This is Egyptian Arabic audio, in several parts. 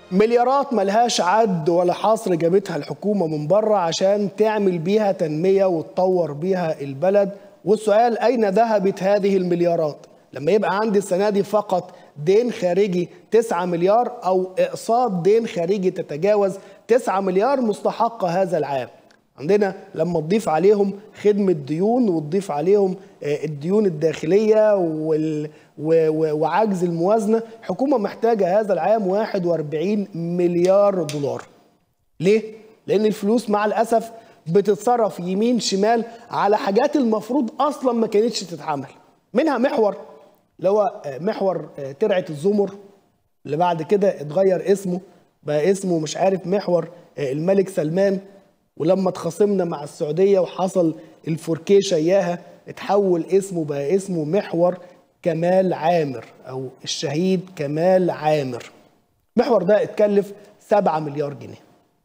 مليارات ملهاش عد ولا حصر جابتها الحكومة من بره عشان تعمل بيها تنمية وتطور بيها البلد والسؤال أين ذهبت هذه المليارات لما يبقى عندي السنة دي فقط دين خارجي 9 مليار أو إقساط دين خارجي تتجاوز 9 مليار مستحقة هذا العام عندنا لما تضيف عليهم خدمة ديون وتضيف عليهم الديون الداخلية وال... و... و... وعجز الموازنة حكومة محتاجة هذا العام 41 مليار دولار ليه؟ لأن الفلوس مع الأسف بتتصرف يمين شمال على حاجات المفروض أصلا ما كانتش تتعمل منها محور اللي هو محور ترعة الزمر اللي بعد كده اتغير اسمه بقى اسمه مش عارف محور الملك سلمان ولما اتخاصمنا مع السعودية وحصل الفوركيشة إياها اتحول اسمه بقى اسمه محور كمال عامر أو الشهيد كمال عامر محور ده اتكلف 7 مليار جنيه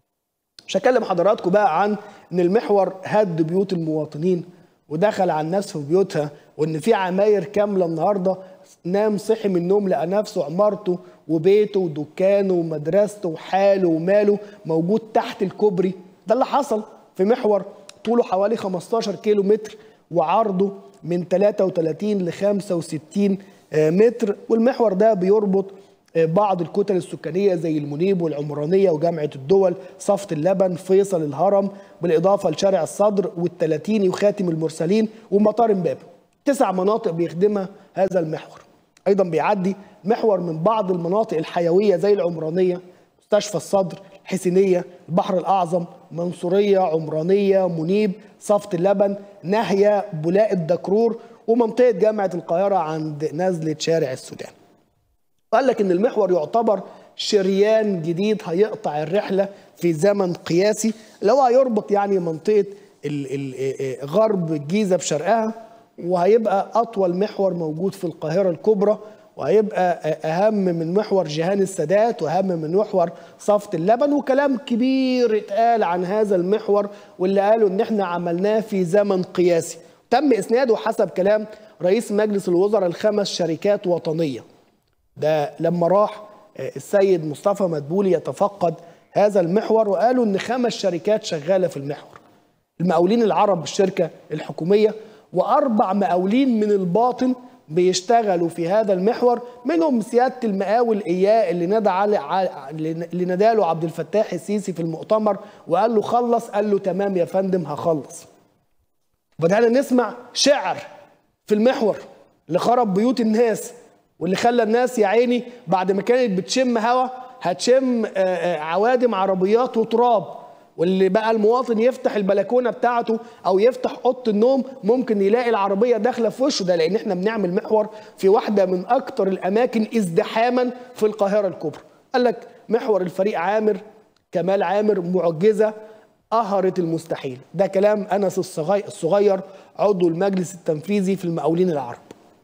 مش هكلم حضراتكم بقى عن ان المحور هد بيوت المواطنين ودخل على الناس في بيوتها وان في عماير كامله النهارده نام صحي من النوم لقى نفسه عمارته وبيته ودكانه ومدرسته وحاله وماله موجود تحت الكوبري ده اللي حصل في محور طوله حوالي 15 كيلو متر وعرضه من 33 ل 65 متر والمحور ده بيربط بعض الكتل السكانيه زي المنيب والعمرانيه وجامعه الدول صفت اللبن فيصل الهرم بالاضافه لشارع الصدر والتلاتيني وخاتم المرسلين ومطار امبابه تسع مناطق بيخدمها هذا المحور ايضا بيعدي محور من بعض المناطق الحيويه زي العمرانيه مستشفى الصدر حسينيه البحر الاعظم منصوريه عمرانيه منيب صفت اللبن ناهيه بولاق الدكرور ومنطقه جامعه القاهره عند نزله شارع السودان قال لك ان المحور يعتبر شريان جديد هيقطع الرحله في زمن قياسي اللي هو هيربط يعني منطقه غرب الجيزه بشرقها وهيبقى اطول محور موجود في القاهره الكبرى وهيبقى اهم من محور جهان السادات واهم من محور صفت اللبن وكلام كبير اتقال عن هذا المحور واللي قالوا ان احنا عملناه في زمن قياسي تم اسناده حسب كلام رئيس مجلس الوزراء لخمس شركات وطنيه ده لما راح السيد مصطفى مدبولي يتفقد هذا المحور وقالوا ان خمس شركات شغاله في المحور المقاولين العرب الشركه الحكوميه واربع مقاولين من الباطن بيشتغلوا في هذا المحور منهم سياده المقاول اياه اللي نادى على اللي ناداله عبد الفتاح السيسي في المؤتمر وقال له خلص قال له تمام يا فندم هخلص بدأنا نسمع شعر في المحور اللي خرب بيوت الناس واللي خلى الناس يا عيني بعد ما كانت بتشم هوا هتشم عوادم عربيات وتراب واللي بقى المواطن يفتح البلكونه بتاعته او يفتح اوضه النوم ممكن يلاقي العربيه داخله في وشه ده لان احنا بنعمل محور في واحده من اكتر الاماكن ازدحاما في القاهره الكبرى قال لك محور الفريق عامر كمال عامر معجزه قهرت المستحيل ده كلام انس الصغير عضو المجلس التنفيذي في المقاولين العرب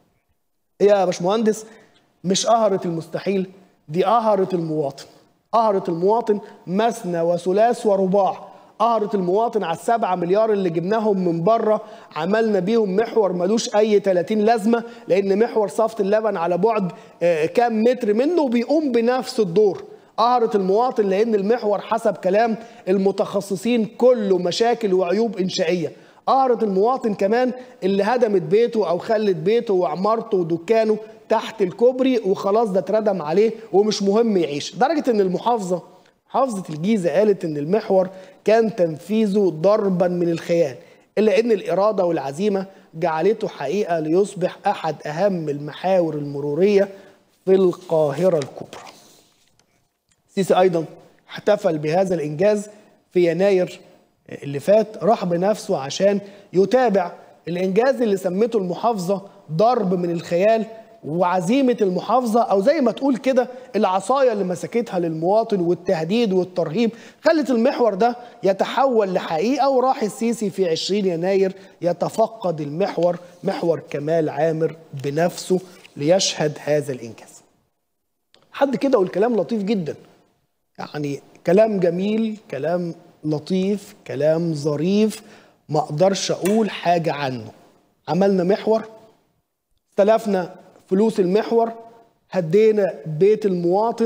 يا باشمهندس مش قهرت المستحيل دي قهرت المواطن قهرت المواطن مثنى وثلاث ورباع قهرت المواطن على السبعة مليار اللي جبناهم من بره عملنا بيهم محور ملوش اي 30 لازمه لان محور صفت اللبن على بعد كام متر منه بيقوم بنفس الدور قهرت المواطن لان المحور حسب كلام المتخصصين كله مشاكل وعيوب انشائيه قهرت المواطن كمان اللي هدمت بيته او خلت بيته وعمارته ودكانه تحت الكوبري وخلاص ده اتردم عليه ومش مهم يعيش درجه ان المحافظه محافظه الجيزه قالت ان المحور كان تنفيذه ضربا من الخيال الا ان الاراده والعزيمه جعلته حقيقه ليصبح احد اهم المحاور المروريه في القاهره الكبرى السيسي ايضا احتفل بهذا الانجاز في يناير اللي فات راح بنفسه عشان يتابع الانجاز اللي سمته المحافظه ضرب من الخيال وعزيمه المحافظه او زي ما تقول كده العصايه اللي مسكتها للمواطن والتهديد والترهيب خلت المحور ده يتحول لحقيقه وراح السيسي في 20 يناير يتفقد المحور محور كمال عامر بنفسه ليشهد هذا الانجاز. حد كده والكلام لطيف جدا. يعني كلام جميل كلام لطيف كلام ظريف ما اقدرش اقول حاجه عنه عملنا محور استلفنا فلوس المحور هدينا بيت المواطن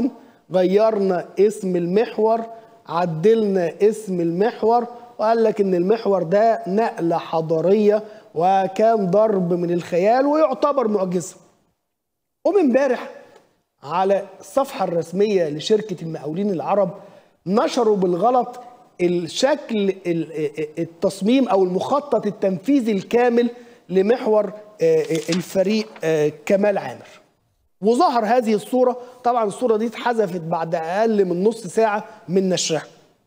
غيرنا اسم المحور عدلنا اسم المحور وقال لك ان المحور ده نقله حضاريه وكان ضرب من الخيال ويعتبر معجزه ومن امبارح على الصفحه الرسميه لشركه المقاولين العرب نشروا بالغلط الشكل التصميم او المخطط التنفيذي الكامل لمحور الفريق كمال عامر وظهر هذه الصوره طبعا الصوره دي اتحذفت بعد اقل من نص ساعه من نشرها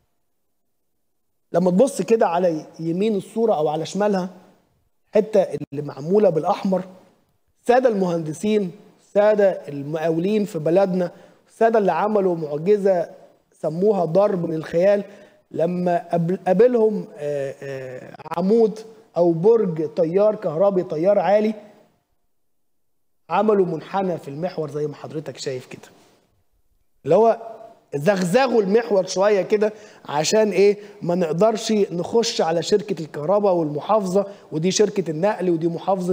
لما تبص كده على يمين الصوره او على شمالها حته اللي معموله بالاحمر الساده المهندسين الساده المقاولين في بلدنا الساده اللي عملوا معجزه سموها ضرب من الخيال لما قابلهم عمود او برج طيار كهربي طيار عالي عملوا منحنى في المحور زي ما حضرتك شايف كده اللي هو زغزغوا المحور شويه كده عشان ايه ما نقدرش نخش على شركه الكهرباء والمحافظه ودي شركه النقل ودي محافظه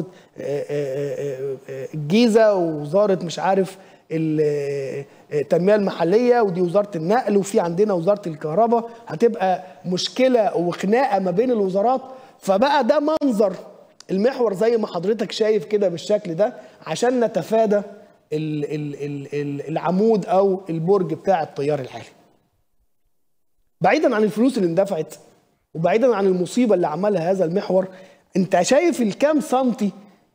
الجيزه ووزاره مش عارف التنميه المحليه ودي وزاره النقل وفي عندنا وزاره الكهرباء هتبقى مشكله وخناقه ما بين الوزارات فبقى ده منظر المحور زي ما حضرتك شايف كده بالشكل ده عشان نتفادى ال ال ال العمود او البرج بتاع الطيار العالي بعيدا عن الفلوس اللي اندفعت وبعيدا عن المصيبه اللي عملها هذا المحور انت شايف الكام سنتي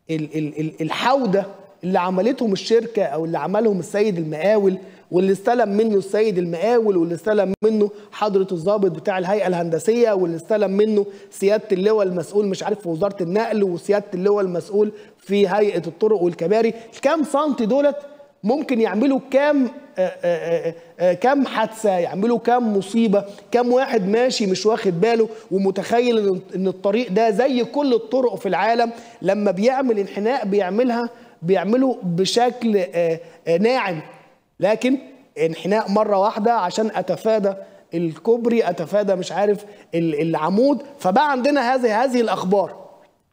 الحوده اللي عملتهم الشركه او اللي عملهم السيد المقاول واللي استلم منه السيد المقاول واللي استلم منه حضره الضابط بتاع الهيئه الهندسيه واللي استلم منه سياده اللواء المسؤول مش عارف في وزاره النقل وسياده اللواء المسؤول في هيئه الطرق والكباري الكام سنتي دولت ممكن يعملوا كام آآ آآ آآ كام حادثه يعملوا كام مصيبه كام واحد ماشي مش واخد باله ومتخيل ان الطريق ده زي كل الطرق في العالم لما بيعمل انحناء بيعملها بيعمله بشكل ناعم لكن انحناء مره واحده عشان اتفادى الكوبري اتفادى مش عارف العمود فبقى عندنا هذه هذه الاخبار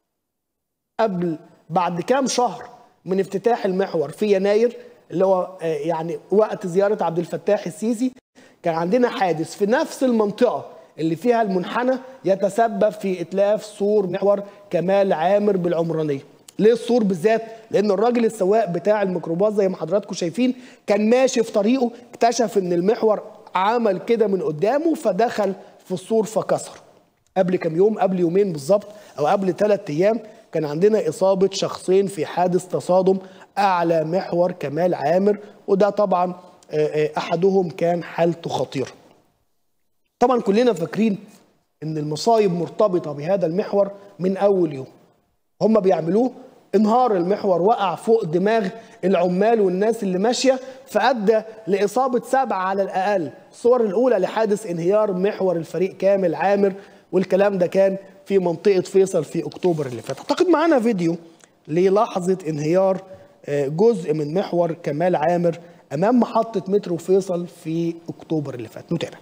قبل بعد كام شهر من افتتاح المحور في يناير اللي هو يعني وقت زياره عبد الفتاح السيسي كان عندنا حادث في نفس المنطقه اللي فيها المنحنى يتسبب في اتلاف سور محور كمال عامر بالعمرانيه ليه السور بالذات؟ لأن الراجل السواق بتاع الميكروباص زي ما حضراتكم شايفين كان ماشي في طريقه اكتشف إن المحور عمل كده من قدامه فدخل في السور فكسر. قبل كام يوم قبل يومين بالظبط أو قبل ثلاث أيام كان عندنا إصابة شخصين في حادث تصادم أعلى محور كمال عامر وده طبعا أحدهم كان حالته خطيرة. طبعا كلنا فاكرين إن المصايب مرتبطة بهذا المحور من أول يوم. هم بيعملوه انهار المحور وقع فوق دماغ العمال والناس اللي ماشيه فادى لاصابه سبعه على الاقل الصور الاولى لحادث انهيار محور الفريق كامل عامر والكلام ده كان في منطقه فيصل في اكتوبر اللي فات اعتقد معانا فيديو للحظه انهيار جزء من محور كمال عامر امام محطه مترو فيصل في اكتوبر اللي فات نتابع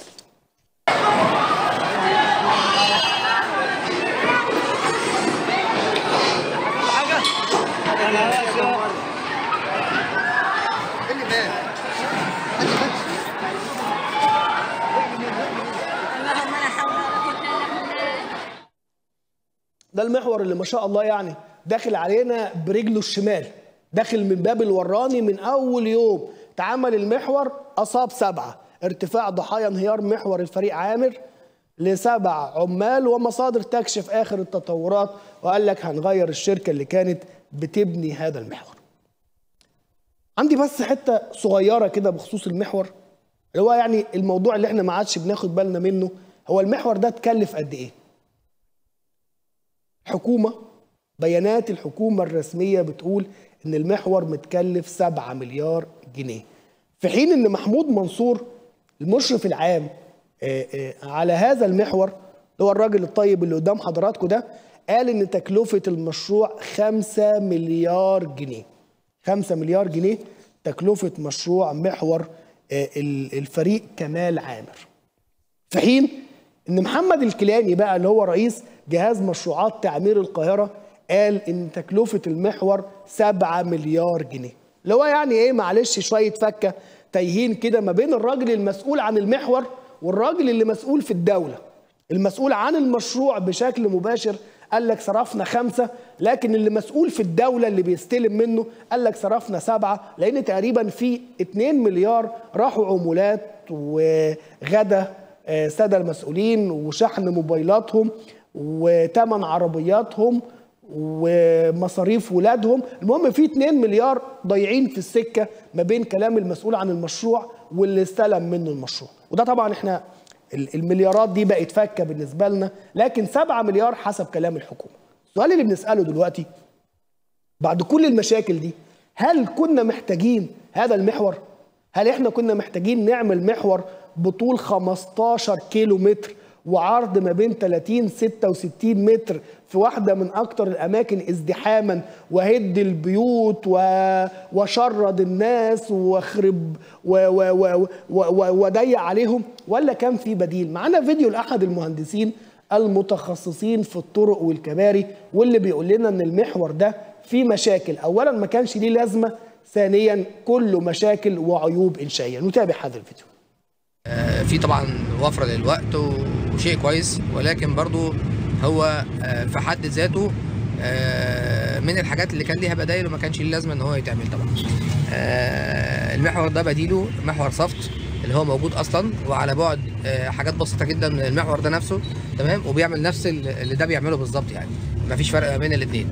ده المحور اللي ما شاء الله يعني داخل علينا برجله الشمال داخل من باب الوراني من اول يوم اتعمل المحور اصاب سبعه ارتفاع ضحايا انهيار محور الفريق عامر لسبع عمال ومصادر تكشف اخر التطورات وقال لك هنغير الشركه اللي كانت بتبني هذا المحور. عندي بس حته صغيره كده بخصوص المحور اللي هو يعني الموضوع اللي احنا ما عادش بناخد بالنا منه هو المحور ده اتكلف قد ايه؟ حكومه بيانات الحكومه الرسميه بتقول ان المحور متكلف 7 مليار جنيه في حين ان محمود منصور المشرف العام على هذا المحور اللي هو الراجل الطيب اللي قدام حضراتكم ده قال ان تكلفه المشروع 5 مليار جنيه 5 مليار جنيه تكلفه مشروع محور الفريق كمال عامر في حين ان محمد الكيلاني بقى اللي هو رئيس جهاز مشروعات تعمير القاهره قال ان تكلفه المحور 7 مليار جنيه اللي هو يعني ايه معلش شويه فكه تايهين كده ما بين الراجل المسؤول عن المحور والراجل اللي مسؤول في الدوله المسؤول عن المشروع بشكل مباشر قال لك صرفنا خمسة لكن اللي مسؤول في الدولة اللي بيستلم منه قال لك صرفنا سبعة لأن تقريبا في 2 مليار راحوا عمولات وغدا آه، سادة المسؤولين وشحن موبايلاتهم وتمن عربياتهم ومصاريف ولادهم المهم في 2 مليار ضايعين في السكة ما بين كلام المسؤول عن المشروع واللي استلم منه المشروع وده طبعا احنا ال- المليارات دي بقت فكة بالنسبة لنا لكن 7 مليار حسب كلام الحكومة السؤال اللي بنسأله دلوقتي بعد كل المشاكل دي هل كنا محتاجين هذا المحور؟ هل احنا كنا محتاجين نعمل محور بطول 15 كيلو متر وعرض ما بين 30 66 متر في واحدة من أكتر الأماكن ازدحاما وهد البيوت و... وشرد الناس واخرب و... و... و... و... و... وضيق عليهم ولا كان في بديل؟ معانا فيديو لأحد المهندسين المتخصصين في الطرق والكباري واللي بيقول لنا ان المحور ده فيه مشاكل اولا ما كانش ليه لازمه ثانيا كله مشاكل وعيوب انشائيه نتابع هذا الفيديو آه، في طبعا وفرة للوقت وشيء كويس ولكن برضو هو آه، في حد ذاته آه، من الحاجات اللي كان ليها بدايل وما كانش ليه لازمه ان هو يتعمل طبعا آه، المحور ده بديله محور صفت اللي هو موجود اصلا وعلى بعد آه، حاجات بسيطه جدا من المحور ده نفسه تمام وبيعمل نفس اللي ده بيعمله بالظبط يعني مفيش فرق ما بين الاثنين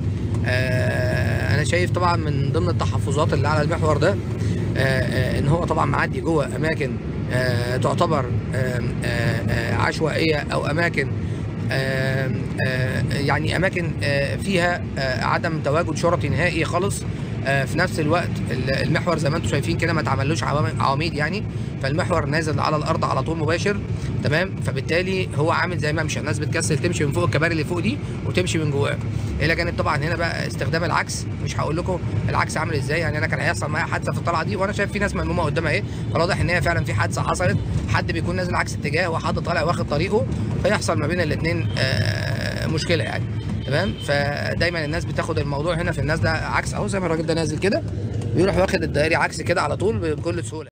انا شايف طبعا من ضمن التحفظات اللي على المحور ده آه، آه، ان هو طبعا معدي جوه اماكن آه، تعتبر آه، آه، آه، عشوائيه او اماكن آه، آه، يعني اماكن آه، فيها آه، عدم تواجد شرطي نهائي خالص آه، في نفس الوقت ال- المحور زي ما انتم شايفين كده ما اتعملوش عوام- عواميد يعني فالمحور نازل على الارض على طول مباشر تمام فبالتالي هو عامل زي ممشى الناس بتكسل تمشي من فوق الكباري اللي فوق دي وتمشي من جواه الى جانب طبعا هنا بقى استخدام العكس مش هقول لكم العكس عامل ازاي يعني انا كان هيحصل معايا حادثه في الطلعه دي وانا شايف في ناس ملمومه قدامها ايه فواضح ان هي فعلا في حادثه حصلت حد بيكون نازل عكس اتجاه وحد طالع واخد طريقه فيحصل ما بين الاثنين مشكله يعني تمام فدايما الناس بتاخد الموضوع هنا في الناس ده عكس اهو زي ما الراجل ده نازل كده بيروح واخد الدائري عكس كده على طول بكل سهوله